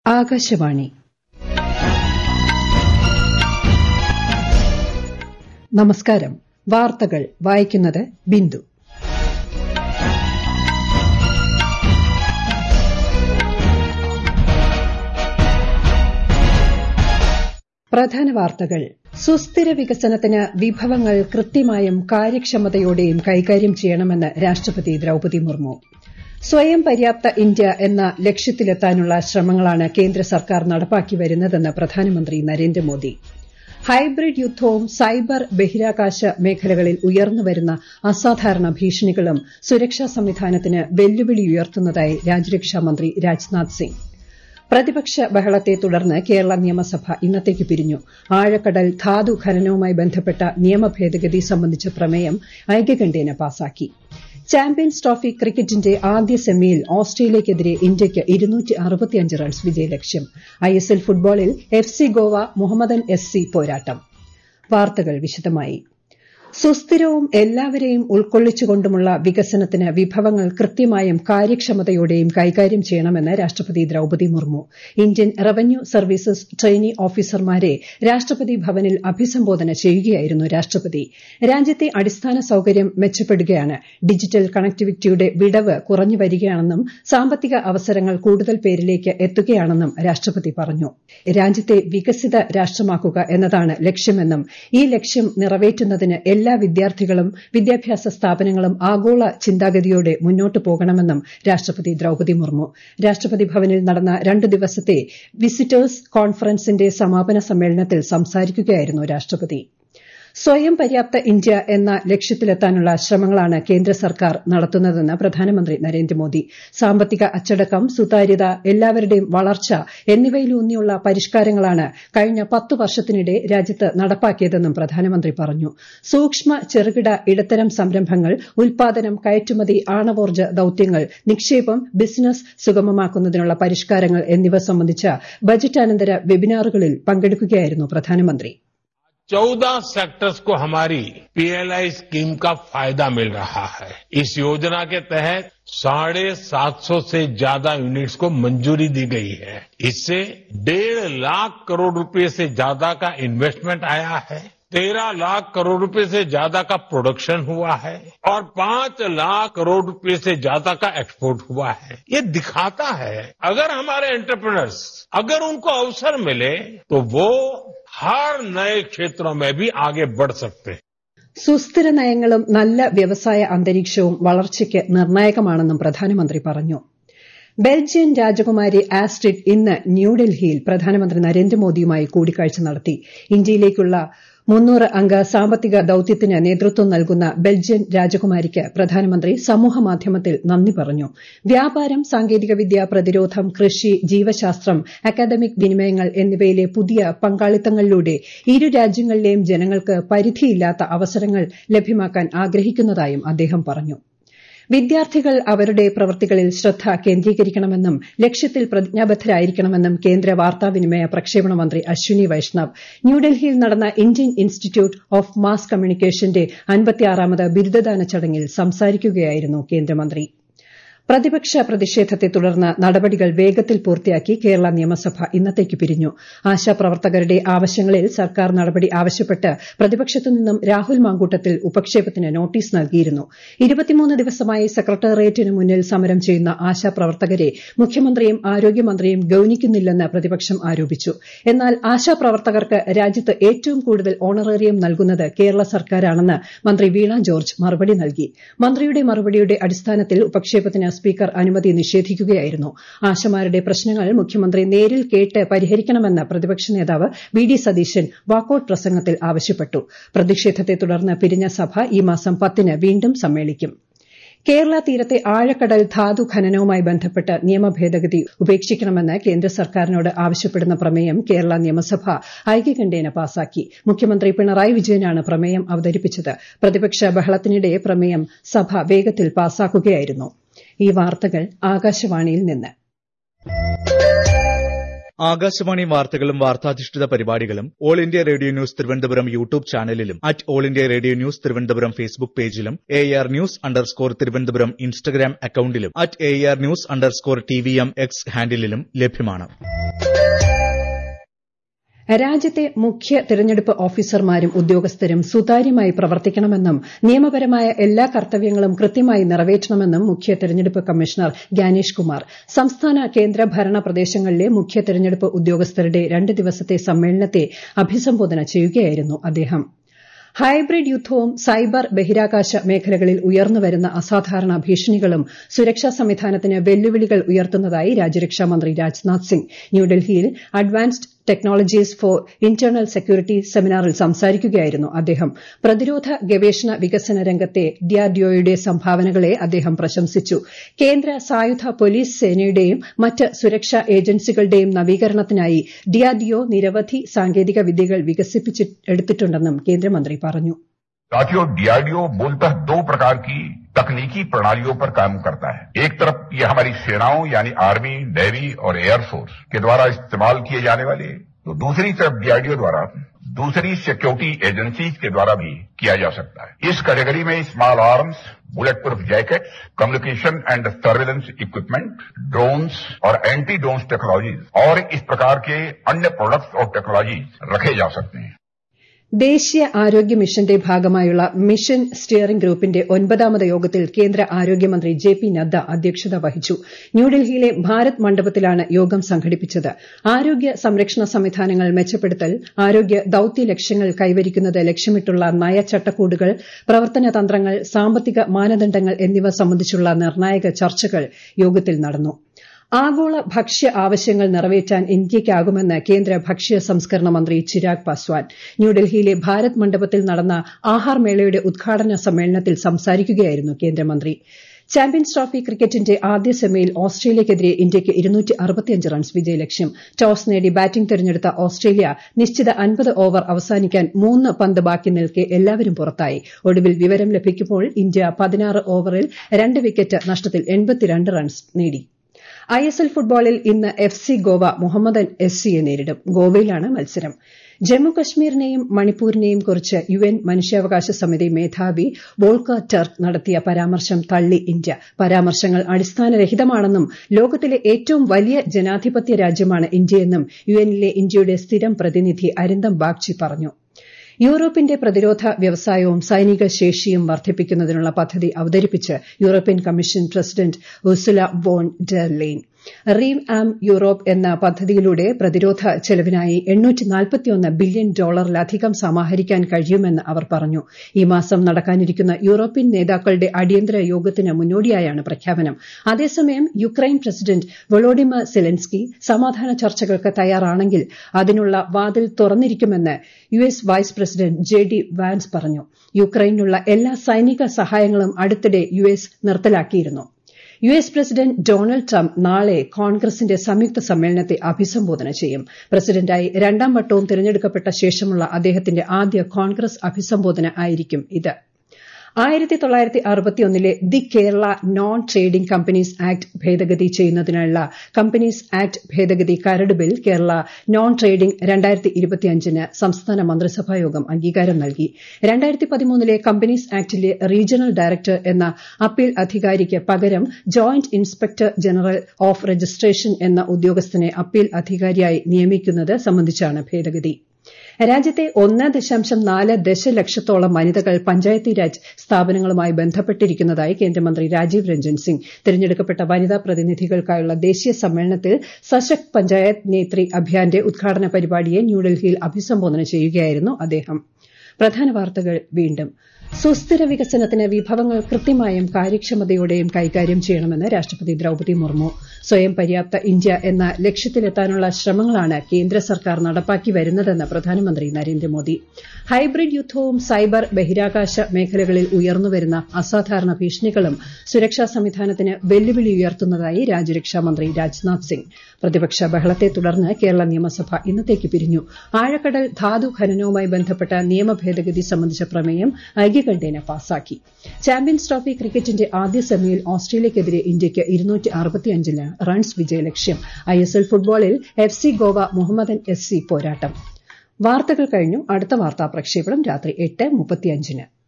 ആകാശവാണി നമസ്കാരം വാർത്തകൾ വായിക്കുന്നത് ബിന്ദു പ്രധാന വാർത്തകൾ സുസ്ഥിര വികസനത്തിന് വിഭവങ്ങൾ കൃത്യമായും കാര്യക്ഷമതയോടെയും കൈകാര്യം ചെയ്യണമെന്ന് രാഷ്ട്രപതി ദ്രൌപതി മുർമു സ്വയം പര്യാപ്ത ഇന്ത്യ എന്ന ലക്ഷ്യത്തിലെത്താനുള്ള ശ്രമങ്ങളാണ് കേന്ദ്ര സർക്കാർ നടപ്പാക്കി വരുന്നതെന്ന് പ്രധാനമന്ത്രി നരേന്ദ്രമോദി ഹൈബ്രിഡ് യുദ്ധവും സൈബർ ബഹിരാകാശ മേഖലകളിൽ ഉയർന്നുവരുന്ന അസാധാരണ ഭീഷണികളും സുരക്ഷാ സംവിധാനത്തിന് വെല്ലുവിളിയുയർത്തുന്നതായി രാജ്യരക്ഷാമന്ത്രി രാജ്നാഥ് സിംഗ് പ്രതിപക്ഷ ബഹളത്തെ തുടർന്ന് കേരള നിയമസഭ ഇന്നത്തേക്ക് പിരിഞ്ഞു ആഴക്കടൽ ധാതു ഖനനവുമായി ബന്ധപ്പെട്ട നിയമ ഭേദഗതി സംബന്ധിച്ച പ്രമേയം ഐക്യകണ്ഠേന പാസാക്കി ചാമ്പ്യൻസ് ട്രോഫി ക്രിക്കറ്റിന്റെ ആദ്യ സെമിയിൽ ഓസ്ട്രേലിയയ്ക്കെതിരെ ഇന്ത്യയ്ക്ക് റൺസ് വിജയലക്ഷ്യം ഐഎസ്എൽ ഫുട്ബോളിൽ F C Goa Mohammedan S C പോരാട്ടം വാർത്തകൾ വിശദമായി സുസ്ഥിരവും എല്ലാവരെയും ഉൾക്കൊള്ളിച്ചുകൊണ്ടുമുള്ള വികസനത്തിന് വിഭവങ്ങൾ കൃത്യമായും കാര്യക്ഷമതയോടെയും കൈകാര്യം ചെയ്യണമെന്ന് രാഷ്ട്രപതി Droupadi Murmu Indian Revenue Services trainee ഓഫീസർമാരെ രാഷ്ട്രപതി ഭവനിൽ അഭിസംബോധന ചെയ്യുകയായിരുന്നു രാഷ്ട്രപതി രാജ്യത്തെ അടിസ്ഥാന സൌകര്യം മെച്ചപ്പെടുകയാണ് ഡിജിറ്റൽ കണക്ടിവിറ്റിയുടെ വിടവ് കുറഞ്ഞു വരികയാണെന്നും സാമ്പത്തിക അവസരങ്ങൾ കൂടുതൽ പേരിലേക്ക് എത്തുകയാണെന്നും രാഷ്ട്രപതി പറഞ്ഞു രാജ്യത്തെ വികസിത രാഷ്ട്രമാക്കുക എന്നതാണ് ലക്ഷ്യമെന്നും ഈ ലക്ഷ്യം നിറവേറ്റുന്നതിന് എല്ലാ വിദ്യാർത്ഥികളും വിദ്യാഭ്യാസ സ്ഥാപനങ്ങളും ആഗോള ചിന്താഗതിയോടെ മുന്നോട്ട് പോകണമെന്നും രാഷ്ട്രപതി ദ്രൌപതി മുർമു രാഷ്ട്രപതി ഭവനിൽ നടന്ന രണ്ട് ദിവസത്തെ വിസിറ്റേഴ്സ് കോൺഫറൻസിന്റെ സമാപന സമ്മേളനത്തിൽ സംസാരിക്കുകയായിരുന്നു രാഷ്ട്രപതി സ്വയം പര്യാപ്ത ഇന്ത്യ എന്ന ലക്ഷ്യത്തിലെത്താനുള്ള ശ്രമങ്ങളാണ് കേന്ദ്ര സർക്കാർ നടത്തുന്നതെന്ന് പ്രധാനമന്ത്രി നരേന്ദ്രമോദി സാമ്പത്തിക അച്ചടക്കം സുതാര്യത എല്ലാവരുടെയും വളർച്ച എന്നിവയിലൂന്നിയുള്ള പരിഷ്കാരങ്ങളാണ് കഴിഞ്ഞ പത്തു വർഷത്തിനിടെ രാജ്യത്ത് നടപ്പാക്കിയതെന്നും പ്രധാനമന്ത്രി പറഞ്ഞു സൂക്ഷ്മ ചെറുകിട ഇടത്തരം സംരംഭങ്ങൾ ഉൽപാദനം കയറ്റുമതി ആണവോർജ്ജ ദൌത്യങ്ങൾ നിക്ഷേപം ബിസിനസ് സുഗമമാക്കുന്നതിനുള്ള പരിഷ്കാരങ്ങൾ എന്നിവ സംബന്ധിച്ച ബജറ്റാനന്തര വെബിനാറുകളിൽ പങ്കെടുക്കുകയായിരുന്നു പ്രധാനമന്ത്രി चौदह सेक्टर्स को हमारी पीएलआई स्कीम का फायदा मिल रहा है इस योजना के तहत साढ़े सात सौ से ज्यादा यूनिट्स को मंजूरी दी गई है इससे डेढ़ लाख करोड़ रुपए से ज्यादा का इन्वेस्टमेंट आया है तेरह लाख करोड़ रुपए से ज्यादा का प्रोडक्शन हुआ है और पांच लाख करोड़ रुपए से ज्यादा का एक्सपोर्ट हुआ है ये दिखाता है अगर हमारे एंटरप्रेनर्स अगर उनको अवसर मिले तो वो हर नए क्षेत्रों में भी आगे बढ़ सकते हैं സുസ്ഥിര നയങ്ങളും നല്ല വ്യവസായ അന്തരീക്ഷവും വളർച്ചയ്ക്ക് നിർണായകമാണെന്നും പ്രധാനമന്ത്രി പറഞ്ഞു ബെൽജിയൻ രാജകുമാരി ആസ്ട്രിഡ് ഇന്ന് ന്യൂഡൽഹിയിൽ പ്രധാനമന്ത്രി നരേന്ദ്രമോദിയുമായി കൂടിക്കാഴ്ച നടത്തി ഇന്ത്യയിലേക്കുള്ള മുന്നൂറ് അംഗ സാമ്പത്തിക ദൌത്യത്തിന് നേതൃത്വം നൽകുന്ന ബെൽജിയൻ രാജകുമാരിക്ക് പ്രധാനമന്ത്രി സമൂഹമാധ്യമത്തിൽ നന്ദി പറഞ്ഞു വ്യാപാരം സാങ്കേതികവിദ്യ പ്രതിരോധം കൃഷി ജീവശാസ്ത്രം അക്കാദമിക് വിനിമയങ്ങൾ എന്നിവയിലെ പുതിയ പങ്കാളിത്തങ്ങളിലൂടെ ഇരു രാജ്യങ്ങളിലെയും ജനങ്ങൾക്ക് പരിധിയില്ലാത്ത അവസരങ്ങൾ ലഭ്യമാക്കാൻ ആഗ്രഹിക്കുന്നതായും അദ്ദേഹം പറഞ്ഞു വിദ്യാർത്ഥികൾ അവരുടെ പ്രവൃത്തികളിൽ ശ്രദ്ധ കേന്ദ്രീകരിക്കണമെന്നും ലക്ഷ്യത്തിൽ പ്രതിജ്ഞാബദ്ധരായിരിക്കണമെന്നും കേന്ദ്ര വാർത്താവിനിമയ പ്രക്ഷേപണ മന്ത്രി അശ്വിനി വൈഷ്ണവ് ന്യൂഡൽഹിയിൽ നടന്ന ഇന്ത്യൻ ഇൻസ്റ്റിറ്റ്യൂട്ട് ഓഫ് മാസ് കമ്മ്യൂണിക്കേഷന്റെ അൻപത്തിയാറാമത് ബിരുദദാന ചടങ്ങിൽ സംസാരിക്കുകയായിരുന്നു കേന്ദ്രമന്ത്രി പ്രതിപക്ഷ പ്രതിഷേധത്തെ തുടർന്ന് നടപടികൾ വേഗത്തിൽ പൂർത്തിയാക്കി കേരള നിയമസഭ ഇന്നത്തേക്ക് പിരിഞ്ഞു ആശാപ്രവർത്തകരുടെ ആവശ്യങ്ങളിൽ സർക്കാർ നടപടി ആവശ്യപ്പെട്ട് പ്രതിപക്ഷത്തു നിന്നും രാഹുൽ മാങ്കൂട്ടത്തിൽ ഉപക്ഷേപത്തിന് നോട്ടീസ് നൽകിയിരുന്നു ഇരുപത്തിമൂന്ന് ദിവസമായി സെക്രട്ടേറിയറ്റിന് മുന്നിൽ സമരം ചെയ്യുന്ന ആശാപ്രവർത്തകരെ മുഖ്യമന്ത്രിയും ആരോഗ്യമന്ത്രിയും ഗൌനിക്കുന്നില്ലെന്ന് പ്രതിപക്ഷം ആരോപിച്ചു എന്നാൽ ആശാപ്രവർത്തകർക്ക് രാജ്യത്ത് ഏറ്റവും കൂടുതൽ ഓണറേറിയം നൽകുന്നത് കേരള സർക്കാരാണെന്ന് മന്ത്രി വീണ ജോർജ് മറുപടി നൽകി മന്ത്രിയുടെ മറുപടിയുടെ അടിസ്ഥാനത്തിൽ ഉപക്ഷേപത്തിന് സ്പീക്കർ അനുമതി നിഷേധിക്കുകയായിരുന്നു ആശമാരുടെ പ്രശ്നങ്ങൾ മുഖ്യമന്ത്രി നേരിൽ കേട്ട് പരിഹരിക്കണമെന്ന് പ്രതിപക്ഷ നേതാവ് വി ഡി സതീശൻ വാക്കൌട്ട് പ്രസംഗത്തിൽ ആവശ്യപ്പെട്ടു പ്രതിഷേധത്തെ തുടർന്ന് പിരിഞ്ഞ സഭ ഈ മാസം പത്തിന് വീണ്ടും സമ്മേളിക്കും കേരള തീരത്തെ ആഴക്കടൽ ധാതു ഖനനവുമായി ബന്ധപ്പെട്ട് നിയമ ഭേദഗതി ഉപേക്ഷിക്കണമെന്ന് കേന്ദ്ര സർക്കാരിനോട് ആവശ്യപ്പെടുന്ന പ്രമേയം കേരള നിയമസഭ ഐക്യകണ്ഠേന പാസാക്കി മുഖ്യമന്ത്രി പിണറായി വിജയനാണ് പ്രമേയം അവതരിപ്പിച്ചത് പ്രതിപക്ഷ ബഹളത്തിനിടെ പ്രമേയം സഭ വേഗത്തിൽ പാസാക്കുകയായിരുന്നു ഈ വാർത്തകൾ ആകാശവാണിയിൽ നിന്ന് ആകാശവാണി വാർത്തകളും വാർത്താധിഷ്ഠിത പരിപാടികളും All India Radio News Thiruvananthapuram YouTube ചാനലിലും at All India Radio News Thiruvananthapuram Facebook പേജിലും A R news underscore Thiruvananthapuram Instagram അക്കൌണ്ടിലും at A R news underscore T V M X ഹാൻഡിലും ലഭ്യമാണ് രാജ്യത്തെ മുഖ്യ തെരഞ്ഞെടുപ്പ് ഓഫീസർമാരും ഉദ്യോഗസ്ഥരും സുതാര്യമായി പ്രവർത്തിക്കണമെന്നും നിയമപരമായ എല്ലാ കർത്തവ്യങ്ങളും കൃത്യമായി നിറവേറ്റണമെന്നും മുഖ്യ തെരഞ്ഞെടുപ്പ് കമ്മീഷണർ ഗ്യാനേഷ് കുമാർ സംസ്ഥാന കേന്ദ്ര ഭരണ പ്രദേശങ്ങളിലെ മുഖ്യ തെരഞ്ഞെടുപ്പ് ഉദ്യോഗസ്ഥരുടെ രണ്ട് ദിവസത്തെ സമ്മേളനത്തെ അഭിസംബോധന ചെയ്യുകയായിരുന്നു അദ്ദേഹം ഹൈബ്രിഡ് യുദ്ധവും സൈബർ ബഹിരാകാശ മേഖലകളിൽ ഉയർന്നുവരുന്ന അസാധാരണ ഭീഷണികളും സുരക്ഷാ സംവിധാനത്തിന് വെല്ലുവിളികൾ ഉയർത്തുന്നതായി രാജ്യരക്ഷാമന്ത്രി രാജ്നാഥ് സിംഗ് ന്യൂഡൽഹിയിൽ Advanced Technologies for Internal Security സെമിനാറിൽ സംസാരിക്കുകയായിരുന്നു അദ്ദേഹം പ്രതിരോധ ഗവേഷണ വികസന രംഗത്തെ ഡിആർഡിഒയുടെ സംഭാവനകളെ അദ്ദേഹം പ്രശംസിച്ചു കേന്ദ്ര സായുധ പോലീസ് സേനയുടെയും മറ്റ് സുരക്ഷാ ഏജൻസികളുടെയും നവീകരണത്തിനായി ഡിആർഡിഒ നിരവധി സാങ്കേതിക വിദ്യകൾ വികസിപ്പിച്ചെടുത്തിട്ടുണ്ടെന്നും കേന്ദ്രമന്ത്രി പറഞ്ഞു साथियों डीआरडीओ मूलतः दो प्रकार की तकनीकी प्रणालियों पर काम करता है एक तरफ ये हमारी सेनाओं यानी आर्मी नेवी और एयरफोर्स के द्वारा इस्तेमाल किए जाने वाले तो दूसरी तरफ डीआरडीओ द्वारा दूसरी सिक्योरिटी एजेंसीज के द्वारा भी किया जा सकता है इस कैटेगरी में small arms bullet proof jacket communication and surveillance equipment drones और एंटी ड्रोन्स टेक्नोलॉजीज और इस प्रकार के अन्य प्रोडक्ट्स और टेक्नोलॉजीज रखे जा सकते हैं ദേശീയ ആരോഗ്യ മിഷന്റെ ഭാഗമായുള്ള മിഷൻ സ്റ്റിയറിംഗ് ഗ്രൂപ്പിന്റെ ഒൻപതാമത് യോഗത്തിൽ കേന്ദ്ര ആരോഗ്യമന്ത്രി ജെ പി നദ്ദ അധ്യക്ഷത വഹിച്ചു ന്യൂഡൽഹിയിലെ ഭാരത് മണ്ഡപത്തിലാണ് യോഗം സംഘടിപ്പിച്ചത് ആരോഗ്യ സംരക്ഷണ സംവിധാനങ്ങൾ മെച്ചപ്പെടുത്തൽ ആരോഗ്യ ദൌത്യ ലക്ഷ്യങ്ങൾ കൈവരിക്കുന്നത് ലക്ഷ്യമിട്ടുള്ള നയചട്ടക്കൂടുകൾ പ്രവർത്തന തന്ത്രങ്ങൾ സാമ്പത്തിക മാനദണ്ഡങ്ങൾ എന്നിവ സംബന്ധിച്ചുള്ള നിർണായക ചർച്ചകൾ യോഗത്തിൽ നടന്നു ആഗോള ഭക്ഷ്യ ആവശ്യങ്ങൾ നിറവേറ്റാൻ ഇന്ത്യയ്ക്കാകുമെന്ന് കേന്ദ്ര ഭക്ഷ്യ സംസ്കരണ മന്ത്രി ചിരാഗ് പാസ്വാൻ ന്യൂഡൽഹിയിലെ ഭാരത് മണ്ഡപത്തിൽ നടന്ന ആഹാർ മേളയുടെ ഉദ്ഘാടന സമ്മേളനത്തിൽ സംസാരിക്കുകയായിരുന്നു കേന്ദ്രമന്ത്രി ചാമ്പ്യൻസ് ട്രോഫി ക്രിക്കറ്റിന്റെ ആദ്യ സെമിയിൽ ഓസ്ട്രേലിയയ്ക്കെതിരെ ഇന്ത്യയ്ക്ക് റൺസ് വിജയലക്ഷ്യം ടോസ് നേടി ബാറ്റിംഗ് തെരഞ്ഞെടുത്ത ഓസ്ട്രേലിയ നിശ്ചിത അൻപത് ഓവർ അവസാനിക്കാൻ മൂന്ന് പന്ത് ബാക്കി നിൽക്കെ എല്ലാവരും പുറത്തായി ഒടുവിൽ വിവരം ലഭിക്കുമ്പോൾ ഇന്ത്യ പതിനാറ് ഓവറിൽ രണ്ട് വിക്കറ്റ് നഷ്ടത്തിൽ റൺസ് നേടി ഐഎസ്എൽ ഫുട്ബോളിൽ ഇന്ന് F C Goa Mohammedan S സിയെ നേരിടും ഗോവയിലാണ് മത്സരം ജമ്മുകശ്മീരിനെയും മണിപ്പൂരിനെയും കുറിച്ച് യു എൻ മനുഷ്യാവകാശ സമിതി മേധാവി വോൾക്കർ ടർക്ക് നടത്തിയ പരാമർശം തള്ളി ഇന്ത്യ പരാമർശങ്ങൾ അടിസ്ഥാനരഹിതമാണെന്നും ലോകത്തിലെ ഏറ്റവും വലിയ ജനാധിപത്യ രാജ്യമാണ് ഇന്ത്യയെന്നും യു എന്നിലെ ഇന്ത്യയുടെ സ്ഥിരം പ്രതിനിധി അരിന്ദം ബാഗ്ചി പറഞ്ഞു യൂറോപ്പിന്റെ പ്രതിരോധ വ്യവസായവും സൈനിക ശേഷിയും വർദ്ധിപ്പിക്കുന്നതിനുള്ള പദ്ധതി അവതരിപ്പിച്ച് European Commission president Ursula von der Leyen rearm Europe എന്ന പദ്ധതിയിലൂടെ പ്രതിരോധ ചെലവിനായി ബില്യൺ ഡോളറിലധികം സമാഹരിക്കാൻ കഴിയുമെന്ന് അവർ പറഞ്ഞു ഈ മാസം നടക്കാനിരിക്കുന്ന യൂറോപ്യൻ നേതാക്കളുടെ അടിയന്തര യോഗത്തിന് മുന്നോടിയായാണ് പ്രഖ്യാപനം അതേസമയം യുക്രൈൻ പ്രസിഡന്റ് വൊളോഡിമർ സെലൻസ്കി സമാധാന ചർച്ചകൾക്ക് തയ്യാറാണെങ്കിൽ അതിനുള്ള വാതിൽ തുറന്നിരിക്കുമെന്ന് U S vice president J D Vance പറഞ്ഞു യുക്രൈനുള്ള എല്ലാ സൈനിക സഹായങ്ങളും അടുത്തിടെ യു എസ് നിർത്തലാക്കിയിരുന്നു U S president Donald Trump നാളെ കോൺഗ്രസിന്റെ സംയുക്ത സമ്മേളനത്തെ അഭിസംബോധന ചെയ്യും പ്രസിഡന്റായി രണ്ടാം വട്ടവും തിരഞ്ഞെടുക്കപ്പെട്ട ശേഷമുള്ള അദ്ദേഹത്തിന്റെ ആദ്യ കോൺഗ്രസ് അഭിസംബോധന ആയിരിക്കും ഇത് ആയിരത്തി തൊള്ളായിരത്തി അറുപത്തിയൊന്നിലെ the Kerala Non Trading Companies Act ഭേദഗതി ചെയ്യുന്നതിനുള്ള കമ്പനീസ് ആക്ട് ഭേദഗതി കരട് ബിൽ കേരള നോൺ ട്രേഡിംഗ് രണ്ടായിരത്തി ഇരുപത്തിയഞ്ചിന് സംസ്ഥാന മന്ത്രിസഭാ യോഗം അംഗീകാരം നൽകി രണ്ടായിരത്തി പതിമൂന്നിലെ കമ്പനീസ് ആക്ടിലെ റീജിയണൽ ഡയറക്ടർ എന്ന അപ്പീൽ അധികാരിക്ക് പകരം joint inspector general of registration എന്ന ഉദ്യോഗസ്ഥനെ അപ്പീൽ അധികാരിയായി നിയമിക്കുന്നത് സംബന്ധിച്ചാണ് ഭേദഗതി രാജ്യത്തെ ഒന്ന് ദശാംശം നാല് ദശലക്ഷത്തോളം വനിതകൾ പഞ്ചായത്തി രാജ് സ്ഥാപനങ്ങളുമായി ബന്ധപ്പെട്ടിരിക്കുന്നതായി കേന്ദ്രമന്ത്രി രാജീവ് രഞ്ജൻ സിംഗ് തിരഞ്ഞെടുക്കപ്പെട്ട വനിതാ പ്രതിനിധികൾക്കായുള്ള ദേശീയ സമ്മേളനത്തിൽ സശക്ത് പഞ്ചായത്ത് നേത്രി അഭിയാന്റെ ഉദ്ഘാടന പരിപാടിയെ ന്യൂഡൽഹിയിൽ അഭിസംബോധന ചെയ്യുകയായിരുന്നു അദ്ദേഹം പ്രധാന വാർത്തകൾ വീണ്ടും സുസ്ഥിര വികസനത്തിന് വിഭവങ്ങൾ കൃത്യമായും കാര്യക്ഷമതയോടെയും കൈകാര്യം ചെയ്യണമെന്ന് രാഷ്ട്രപതി ദ്രൌപദി മുർമു സ്വയം പര്യാപ്ത ഇന്ത്യ എന്ന ലക്ഷ്യത്തിലെത്താനുള്ള ശ്രമങ്ങളാണ് കേന്ദ്ര സർക്കാർ നടപ്പാക്കി വരുന്നതെന്ന് പ്രധാനമന്ത്രി നരേന്ദ്രമോദി ഹൈബ്രിഡ് യുദ്ധവും സൈബർ ബഹിരാകാശ മേഖലകളിൽ ഉയർന്നുവരുന്ന അസാധാരണ ഭീഷണികളും സുരക്ഷാ സംവിധാനത്തിന് വെല്ലുവിളി ഉയർത്തുന്നതായി രാജ്യരക്ഷാമന്ത്രി രാജ്നാഥ് സിംഗ് പ്രതിപക്ഷ ബഹളത്തെ തുടർന്ന് കേരള നിയമസഭ ഇന്നത്തേക്ക് പിരിഞ്ഞു ആഴക്കടൽ ധാതു ഖനനവുമായി ബന്ധപ്പെട്ട നിയമ ഭേദഗതി സംബന്ധിച്ച പ്രമേയം ഐക്യകണ്ഠേന പാസാക്കി ചാമ്പ്യൻസ് ട്രോഫി ക്രിക്കറ്റിന്റെ ആദ്യ സെമിയിൽ ഓസ്ട്രേലിയക്കെതിരെ ഇന്ത്യയ്ക്ക് ഇരുന്നൂറ്റി റൺസ് വിജയലക്ഷ്യം ഐഎസ്എൽ ഫുട്ബോളിൽ F C Goa Mohammedan S C പോരാട്ടം വാർത്തകൾ കഴിഞ്ഞു അടുത്ത വാർത്താ പ്രക്ഷേപണം രാത്രി എട്ട് മുപ്പത്തിയഞ്ചിന്